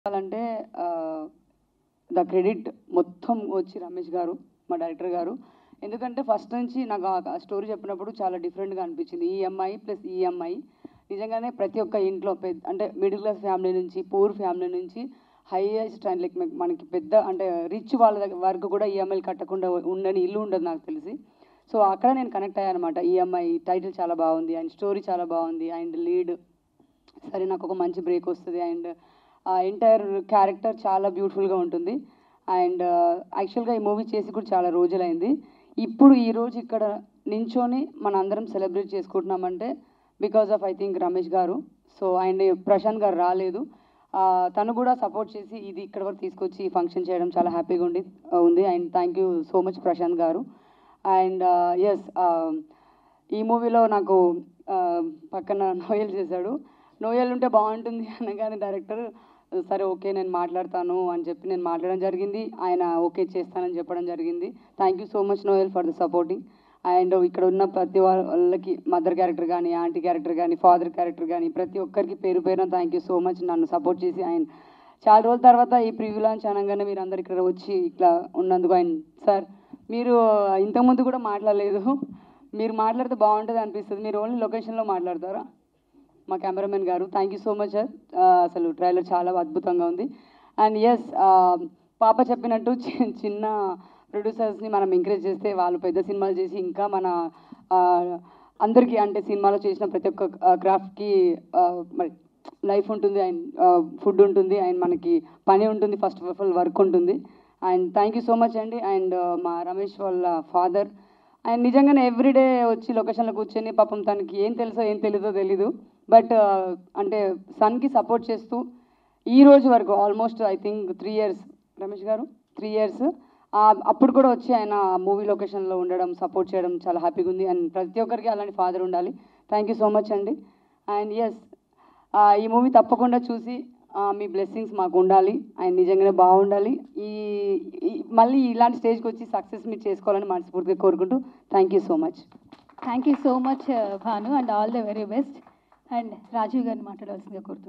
చెప్పాలంటే the credit మొత్తం వచ్చి రమేష్ గారు మా డైరెక్టర్ గారు ఎందుకంటే ఫస్ట్ నుంచి నాకు ఆ స్టోరీ చెప్పినప్పుడు చాలా డిఫరెంట్గా అనిపించింది ఈ అమ్మాయి ప్లస్ ఈ అమ్మాయి నిజంగానే ప్రతి ఒక్క ఇంట్లో పెద్ద అంటే మిడిల్ క్లాస్ ఫ్యామిలీ నుంచి పూర్ ఫ్యామిలీ నుంచి హైయెస్ట్ అండ్ లైక్ మనకి పెద్ద అంటే రిచ్ వాళ్ళ దగ్గర వరకు కూడా ఈఎంఐలు కట్టకుండా ఉండని ఇల్లు ఉండదు నాకు తెలిసి సో అక్కడ నేను కనెక్ట్ అయ్యాను అనమాట ఈఎంఐ టైటిల్ చాలా బాగుంది అండ్ స్టోరీ చాలా బాగుంది అండ్ లీడ్ సరే నాకు ఒక మంచి బ్రేక్ వస్తుంది అండ్ ఆ ఎంటైర్ క్యారెక్టర్ చాలా బ్యూటిఫుల్గా ఉంటుంది అండ్ యాక్చువల్గా ఈ మూవీ చేసి కూడా చాలా రోజులైంది ఇప్పుడు ఈ రోజు ఇక్కడ నించొని మన అందరం సెలబ్రేట్ చేసుకుంటున్నామంటే because of I think Ramesh garu so and Prashanth గారు రాలేదు ఆ, తను కూడా సపోర్ట్ చేసి ఇది ఇక్కడ వరకు తీసుకొచ్చి ఈ ఫంక్షన్ చేయడం చాలా హ్యాపీగా ఉంది ఉంది and thank you so much Prashanth garu and yes ఈ మూవీలో నాకు ఆ, పక్కన నోయల్ చేశాడు నోయల్ ఉంటే బాగుంటుంది అనగానే డైరెక్టర్ సరే ఓకే నేను మాట్లాడతాను అని చెప్పి నేను మాట్లాడడం జరిగింది ఆయన ఓకే చేస్తానని చెప్పడం జరిగింది thank you so much Noel for the supporting and ఇక్కడ ఉన్న ప్రతి వాళ్ళకి మదర్ క్యారెక్టర్ కానీ ఆంటీ క్యారెక్టర్ కానీ ఫాదర్ క్యారెక్టర్ కానీ ప్రతి ఒక్కరికి పేరు పేరున థ్యాంక్ యూ సో మచ్ నన్ను సపోర్ట్ చేసి ఆయన చాలా రోజుల తర్వాత ఈ ప్రివ్యూ లాంచ్ అనగానే మీరు అందరు ఇక్కడ వచ్చి ఇట్లా ఉన్నందుకు ఆయన సార్ మీరు ఇంతకుముందు కూడా మాట్లాడలేదు మీరు మాట్లాడితే బాగుంటుంది అనిపిస్తుంది మీరు ఓన్లీ లొకేషన్లో మాట్లాడతారా మా cameraman garu thank you so much sir అసలు ట్రైలర్ చాలా అద్భుతంగా ఉంది అండ్ ఎస్ పాప చెప్పినట్టు చి- చిన్న ప్రొడ్యూసర్స్ని మనం ఎంకరేజ్ చేస్తే వాళ్ళు పెద్ద సినిమాలు చేసి ఇంకా మన ఆ, అందరికీ అంటే సినిమాలో చేసిన ప్రతి ఒక్క క్రాఫ్ట్కి మరి లైఫ్ ఉంటుంది అండ్ ఫుడ్ ఉంటుంది అండ్ మనకి పని ఉంటుంది ఫస్ట్ ఆఫ్ ఆల్ వర్క్ ఉంటుంది and thank you so much అండి అండ్ మా రమేష్ వాళ్ళ ఫాదర్ అండ్ నిజంగానే ఎవ్రీడే వచ్చి లొకేషన్లో కూర్చొని పాపం తనకి ఏం తెలుసో ఏం తెలీదో తెలీదు బట్ అంటే సన్కి సపోర్ట్ చేస్తూ ఈ రోజు వరకు almost I think three years Ramesh garu three years అప్పుడు కూడా వచ్చి ఆయన మూవీ లొకేషన్లో ఉండడం సపోర్ట్ చేయడం చాలా హ్యాపీగా ఉంది అండ్ ప్రతి ఒక్కరికి అలాంటి ఫాదర్ ఉండాలి థ్యాంక్ యూ సో మచ్ అండి అండ్ ఎస్ ఈ మూవీ తప్పకుండా చూసి ఆ, మీ బ్లెస్సింగ్స్ మాకు ఉండాలి అండ్ నిజంగానే బాగుండాలి ఈ ఈ- మళ్ళీ ఇలాంటి స్టేజ్కి వచ్చి సక్సెస్ మీరు చేసుకోవాలని మనస్ఫూర్తిగా కోరుకుంటూ thank you so much thank you so much Bhanu and all the very best and Rajiv గారిని మాట్లాడవలసిందిగా కోరుతున్నాను